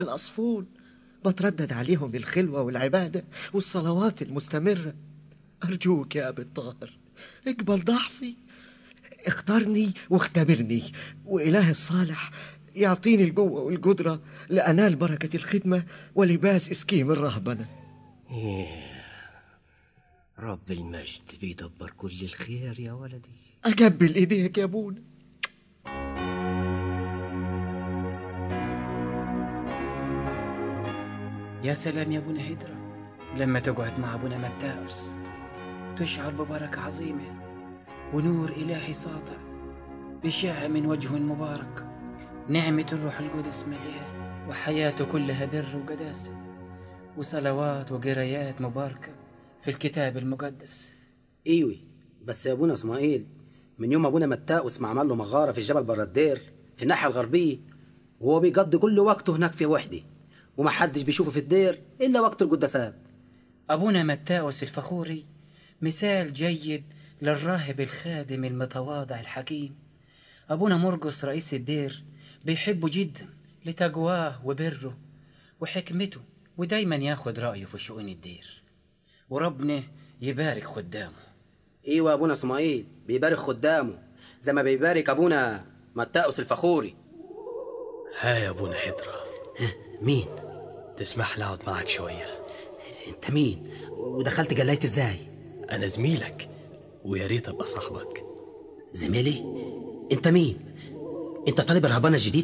الأصفون بتردد عليهم بالخلوة والعبادة والصلوات المستمرة أرجوك يا أبي الطاهر اقبل ضعفي اختارني واختبرني وإله الصالح يعطيني القوة والقدرة لأنال بركة الخدمة ولباس إسكيم الرهبنة إيه. رب المجد بيدبر كل الخير يا ولدي أقبل إيديك يا أبونا يا سلام يا ابونا هدرة لما تقعد مع ابونا متاوس تشعر ببركة عظيمة ونور إلهي ساطع بشع من وجه مبارك نعمة الروح القدس مليئة وحياته كلها بر وقداسة وصلوات وقرايات مباركة في الكتاب المقدس ايوي بس يا ابونا اسماعيل من يوم ابونا متاوس ما عمل له مغاره في الجبل برا الدير في الناحيه الغربيه وهو بيقضي كل وقته هناك في وحده وما حدش بيشوفه في الدير الا وقت القداسات أبونا متاوس الفخوري مثال جيد للراهب الخادم المتواضع الحكيم أبونا مرقس رئيس الدير بيحبه جدا لتقواه وبره وحكمته ودايما ياخد رأيه في شؤون الدير وربنا يبارك خدامه ايوه يا ابونا اسماعيل بيبارك خدامه زي ما بيبارك ابونا متاوس الفخوري ها يا ابونا حضرة مين تسمح لي اقعد معك شوية انت مين ودخلت جلاية ازاي انا زميلك ويا ريت ابقى صاحبك زميلي انت مين انت طالب الرهبانه الجديد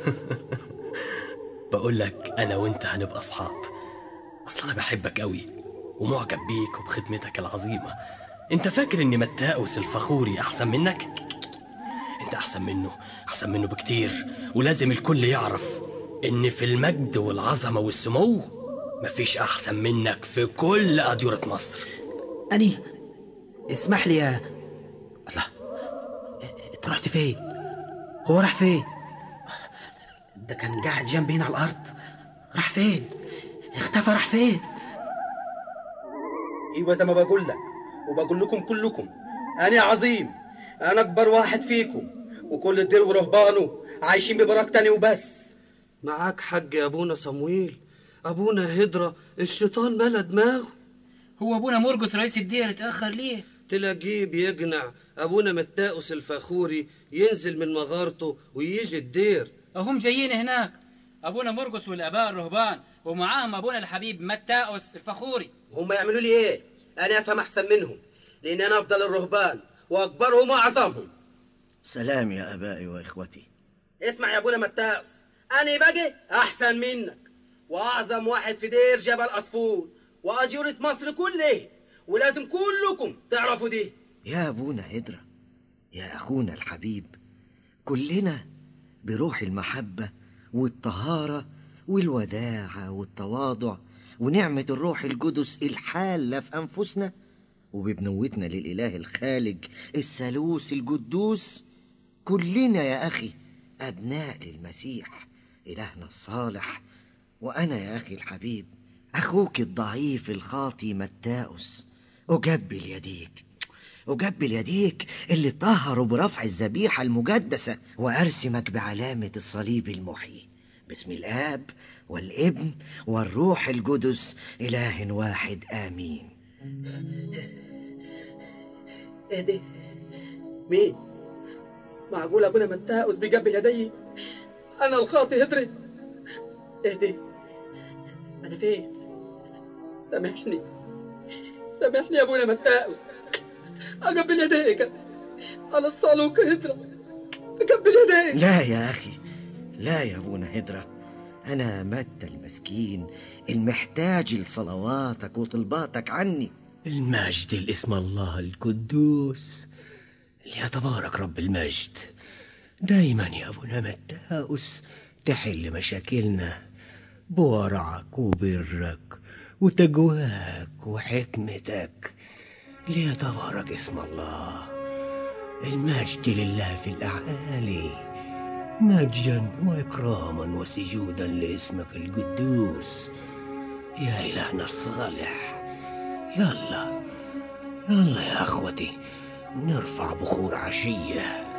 بقول لك انا وانت هنبقى اصحاب اصل انا بحبك قوي ومعجب بيك وبخدمتك العظيمة انت فاكر ان متاوس الفخوري احسن منك انت احسن منه احسن منه بكتير ولازم الكل يعرف ان في المجد والعظمة والسمو مفيش احسن منك في كل اديرة مصر اني اسمح لي يا الله انت رحت فين هو راح فين ده كان قاعد جنبي هنا على الارض راح فين اختفى راح فين ايوه زي ما بقول لك وبقول لكم كلكم انا عظيم انا اكبر واحد فيكم وكل الدير ورهبانه عايشين ببركتني وبس معاك حق يا ابونا صمويل ابونا هدرة الشيطان ملا دماغه هو أبونا مرقس رئيس الدير اتأخر ليه؟ تلاقيه بيقنع ابونا متاوس الفخوري ينزل من مغارته ويجي الدير أهم جايين هناك أبونا مرقس والآباء الرهبان ومعاهم أبونا الحبيب متاوس الفخوري هم يعملوا لي ايه انا افهم احسن منهم لان انا افضل الرهبان واكبرهم واعظمهم سلام يا أبائي وإخوتي اسمع يا ابونا متاوس انا باجي احسن منك واعظم واحد في دير جبل اصفور واجورة مصر كلها ولازم كلكم تعرفوا دي يا أبونا هدرة يا أخونا الحبيب كلنا بروح المحبة والطهارة والوداعة والتواضع ونعمة الروح القدس الحالة في أنفسنا وببنوتنا للإله الخالق الثالوث القدوس كلنا يا أخي أبناء للمسيح إلهنا الصالح وأنا يا أخي الحبيب أخوك الضعيف الخاطي متاؤس أجبل يديك أجبل يديك اللي طهروا برفع الذبيحة المقدسة وأرسمك بعلامة الصليب المحيي باسم الآب والابن والروح القدس إله واحد آمين ايه ده مين معقول ابونا متاوس بيقبل يدي انا الخاطي هدري ايه ده انا فين سامحني سامحني يا ابونا متاوس اقبل يديك انا الصالوك هدرة اقبل يديك لا يا أخي لا يا أبونا هدرة أنا متى المسكين المحتاج لصلواتك وطلباتك عني المجد لاسم الله القدوس ليتبارك رب المجد دايما يا ابونا متاوس تحل مشاكلنا بورعك وبرك وتقواك وحكمتك ليتبارك اسم الله المجد لله في الاعالي مجدا واكراما وسجودا لاسمك القدوس يا الهنا الصالح يلا يلا يا اخوتي نرفع بخور عشيه